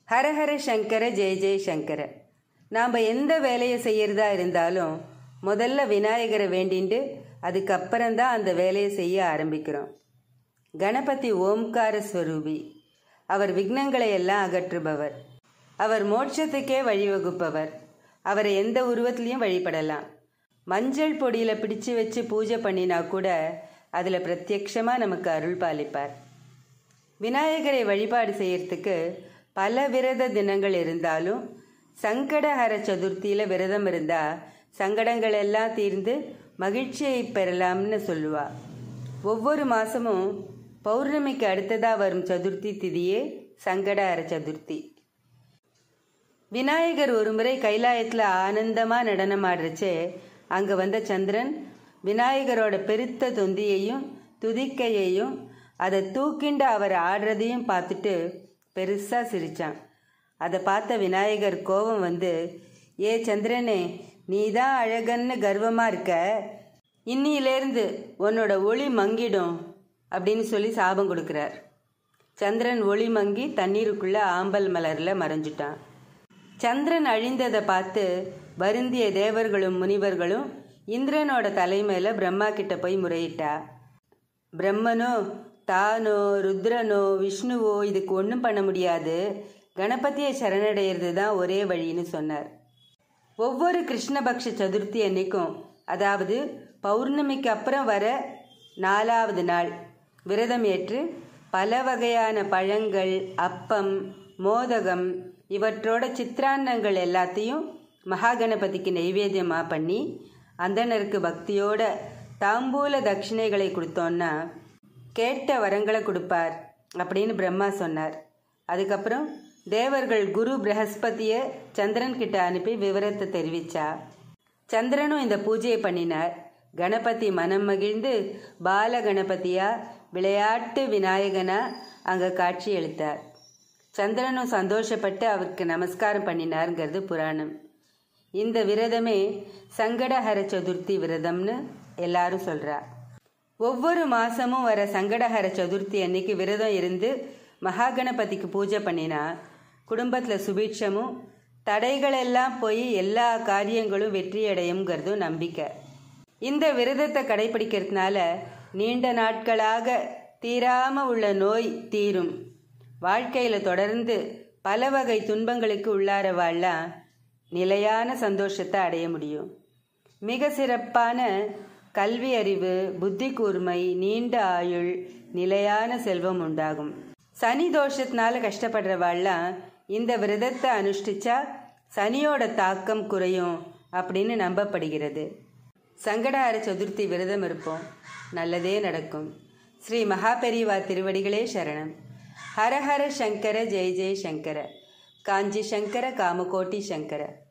ஹரஹர சங்கர ஜெய ஜெய சங்கர நாம் எந்த வேலையை செய்யறதா இருந்தாலும் முதல்ல விநாயகரை வேண்டிண்டு அதுக்கப்புறம்தான் அந்த வேலையை செய்ய ஆரம்பிக்கிறோம் கணபதி ஓம்கார ஸ்வரூபி அவர் விக்னங்களை எல்லாம் அகற்றுபவர் அவர் மோட்சத்துக்கே வழிவகுப்பவர் அவரை எந்த உருவத்திலையும் வழிபடலாம் மஞ்சள் பொடியில் பிடிச்சு வச்சு பூஜை பண்ணினா கூட அதில் பிரத்யக்ஷமாக நமக்கு அருள் பாலிப்பார் விநாயகரை வழிபாடு செய்யறதுக்கு பல விரத தினங்கள் இருந்தாலும் சங்கடஹர சதுர்த்தியில் விரதம் இருந்தால் சங்கடங்கள் எல்லாம் தீர்ந்து மகிழ்ச்சியை பெறலாம்னு சொல்லுவா ஒவ்வொரு மாதமும் பௌர்ணமிக்கு அடுத்ததாக வரும் சதுர்த்தி திதியே சங்கடஹர சதுர்த்தி விநாயகர் ஒருமுறை கைலாயத்தில் ஆனந்தமாக நடனமாடுறச்சே அங்கே வந்த சந்திரன் விநாயகரோட பெருத்த தொந்தியையும் துதிக்கையையும் அதை தூக்கிண்டு அவர் ஆடுறதையும் பார்த்துட்டு பெருசாக சிரிச்சான் அதை பார்த்த விநாயகர் கோபம் வந்து ஏ சந்திரனே நீ தான் அழகன்னு கர்வமாக இருக்க இன்னியிலேருந்து உன்னோட ஒளி மங்கிடும் அப்படின்னு சொல்லி சாபம் கொடுக்குறார் சந்திரன் ஒளி மங்கி தண்ணீருக்குள்ள ஆம்பல் மலர்ல மறைஞ்சிட்டான் சந்திரன் அழிந்ததை பார்த்து வருந்திய தேவர்களும் முனிவர்களும் இந்திரனோட தலைமையில பிரம்மா கிட்ட போய் முறையிட்டா பிரம்மனோ தானோ ருத்ரனோ விஷ்ணுவோ இதுக்கு ஒன்றும் பண்ண முடியாது கணபதியை சரணடைகிறது தான் ஒரே வழின்னு சொன்னார் ஒவ்வொரு கிருஷ்ணபக்ஷ சதுர்த்தி அன்னைக்கும் அதாவது பௌர்ணமிக்கு அப்புறம் வர நாலாவது நாள் விரதம் ஏற்று பல வகையான பழங்கள் அப்பம் மோதகம் இவற்றோட சித்திரான்னங்கள் எல்லாத்தையும் மகாகணபதிக்கு நைவேத்தியமாக பண்ணி அந்தனருக்கு பக்தியோட தாம்பூல தட்சிணைகளை கொடுத்தோன்னா கேட்ட வரங்களை கொடுப்பார் அப்படின்னு பிரம்மா சொன்னார் அதுக்கப்புறம் தேவர்கள் குரு பிரகஸ்பதியை சந்திரன் கிட்ட அனுப்பி விவரத்தை தெரிவிச்சா சந்திரனும் இந்த பூஜையை பண்ணினார் கணபதி மனம் மகிழ்ந்து பால கணபதியா விளையாட்டு விநாயகனா அங்க காட்சி அளித்தார் சந்திரனும் சந்தோஷப்பட்டு அவருக்கு நமஸ்காரம் பண்ணினாருங்கிறது புராணம் இந்த விரதமே சங்கடஹர சதுர்த்தி விரதம்னு எல்லாரும் சொல்றா ஒவ்வொரு மாசமும் வர சங்கடஹர சதுர்த்தி அன்னைக்கு விரதம் இருந்து மகாகணபதிக்கு பூஜை பண்ணினா குடும்பத்தில் சுபீட்சமும் தடைகள் எல்லாம் போய் எல்லா காரியங்களும் வெற்றியடையுங்கிறதும் நம்பிக்கை இந்த விரதத்தை கடைபிடிக்கிறதுனால நீண்ட நாட்களாக தீராம உள்ள நோய் தீரும் வாழ்க்கையில தொடர்ந்து பல வகை துன்பங்களுக்கு உள்ளார வாழலாம் நிலையான சந்தோஷத்தை அடைய முடியும் மிக சிறப்பான கல்வி அறிவு புத்தி கூர்மை நீண்ட ஆயுள் நிலையான செல்வம் உண்டாகும் சனி தோஷத்தினால கஷ்டப்படுறவாள்லாம் இந்த விரதத்தை அனுஷ்டிச்சா சனியோட தாக்கம் குறையும் அப்படின்னு நம்பப்படுகிறது சங்கடஹர சதுர்த்தி விரதம் இருப்போம் நல்லதே நடக்கும் ஸ்ரீ மகாபெரிவா திருவடிகளே சரணம் ஹரஹர சங்கர ஜெய ஜெய சங்கர காஞ்சி சங்கர காமகோட்டி சங்கர